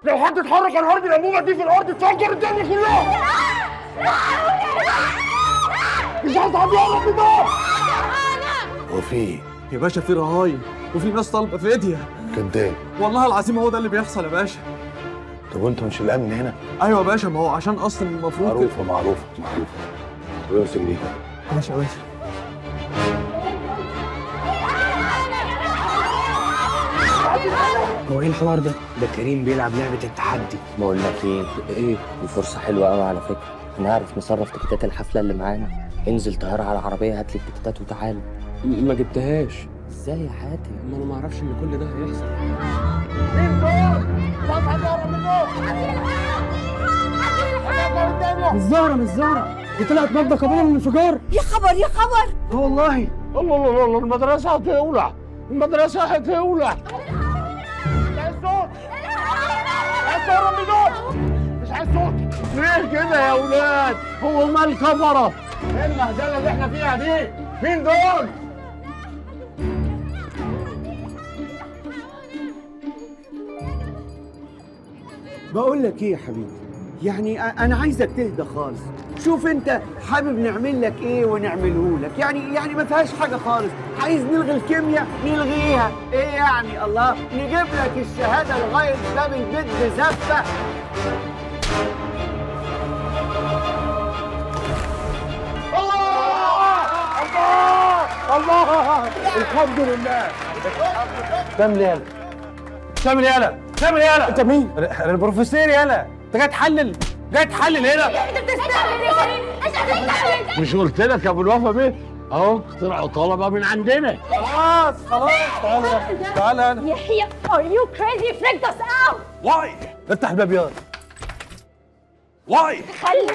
لو حد اتحرك انا هرمي الانبوبه دي في الارض تفجر الدنيا كلها مش عايز حد يقرب من ده هو في ايه؟ يا باشا في رهاين وفي ناس طالبه في ايديها كداب والله العظيم هو ده اللي بيحصل يا باشا طب وانت مش الامن هنا؟ ايوه يا باشا ما هو عشان اصلا المفروض معروفه معروفه معروفه ويمسك دي ماشي يا باشا هو ايه الحوار ده؟ ده كريم بيلعب لعبة التحدي بقول لك ايه ايه دي فرصه حلوه قوي على فكره هنعرف نصرف تيكيتات الحفله اللي معانا انزل طياره على العربيه هات لي التيكيتات وتعالى ما جبتهاش ازاي يا حاتم ما انا ما اعرفش ان كل ده هيحصل مين دول؟ مش عايز حد يقرب من دول مش زهره مش زهره دي طلعت ماده قابله للانفجار يا خبر يا خبر اه والله الله الله الله الله المدرسة هتولع المدرسة هتولع مش عايز صوت مش عايز تقرب من دول مش عايز صوت ليه كده يا ولاد؟ هو مال كفرة ايه المهزلة اللي احنا فيها دي؟ مين دول؟ بقول لك ايه يا حبيبي يعني أ- انا عايزك تهدى خالص شوف انت حابب نعمل لك ايه ونعمله لك يعني يعني ما فيهاش حاجه خالص عايز نلغي الكيمياء نلغيها ايه يعني الله نجيب لك الشهاده لغايه باب البيت بزفه الله الله الحمد لله تعمل ايه يالا؟ تعمل ايه يالا؟ تعمل ايه يالا؟ انت مين؟ انا البروفيسور يالا انت جاي تحلل جاي تحلل هنا انت بتستهبل يا كريم انت بتستهبل مش قلت لك يا ابو الوفا بيه اهو طلعوا طلبه من عندنا خلاص خلاص تعالى تعالى انا يحيى are you crazy freaked us out واي افتح الباب يلا واي خلي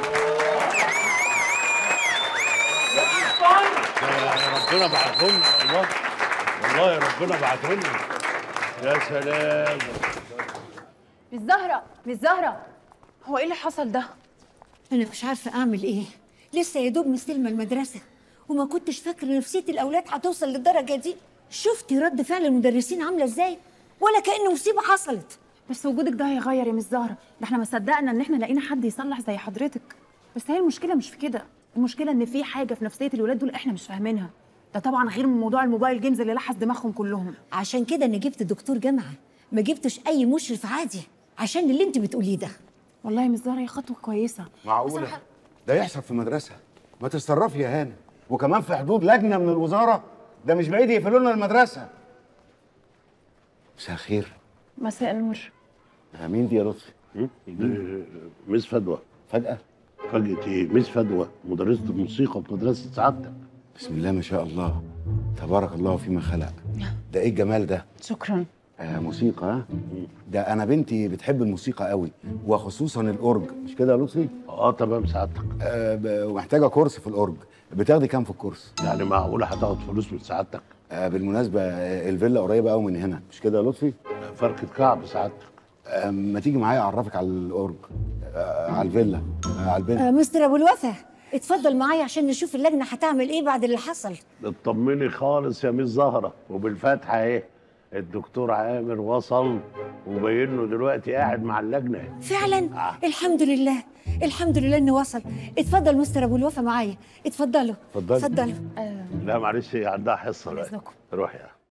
ربنا بعتهم والله والله ربنا بعتهم يا سلام مش زهرة مش زهرة هو ايه اللي حصل ده؟ انا مش عارفه اعمل ايه لسه يا دوب مستلمه المدرسه وما كنتش فاكره نفسيه الاولاد هتوصل للدرجه دي شفتي رد فعل المدرسين عامله ازاي ولا كأن مصيبه حصلت بس وجودك ده هيغير يا مس زهرة ده احنا ما صدقنا ان احنا لقينا حد يصلح زي حضرتك بس هي المشكلة مش في كده المشكلة ان في حاجة في نفسية الولاد دول احنا مش فاهمينها ده طبعا غير من موضوع الموبايل جيمز اللي لحس دماغهم كلهم عشان كده انا جبت دكتور جامعه ما جبتش اي مشرف عادي عشان اللي انت بتقوليه ده والله يا مس زهرة هي خطوة كويسة معقوله ده يحصل في مدرسه ما تتصرفي يا هانم وكمان في حدود لجنه من الوزاره ده مش بعيد يقفلوا لنا المدرسه مساء الخير مساء النور آه، مين دي يا لطفي؟ مس فدوى فجأة فجأة ايه؟ مس فدوى مدرسة الموسيقى في مدرسة سعادتك بسم الله ما شاء الله تبارك الله فيما خلق ده ايه الجمال ده؟ شكرا آه موسيقى ها؟ ده انا بنتي بتحب الموسيقى قوي وخصوصا الاورج مش كده يا لطفي؟ اه تمام سعادتك آه ب- ومحتاجه كورس في الاورج بتاخدي كام في الكورس؟ يعني معقولة هتاخد فلوس من سعادتك آه بالمناسبه آه، الفيلا قريبه قوي من هنا مش كده يا لطفي؟ فركة كعب سعادتك آه ما تيجي معايا اعرفك على الاورج آه على الفيلا آه على البنت آه مستر ابو الوفا اتفضل معايا عشان نشوف اللجنه هتعمل ايه بعد اللي حصل اطمني خالص يا مس زهرة وبالفاتحة ايه الدكتور عامر وصل وبين له دلوقتي قاعد مع اللجنة فعلا الحمد لله الحمد لله انه وصل اتفضل مستر ابو الوفا معايا اتفضلوا اتفضلي. اتفضلوا لا معلش هي عندها حصة دلوقتي إذنكم. روح يا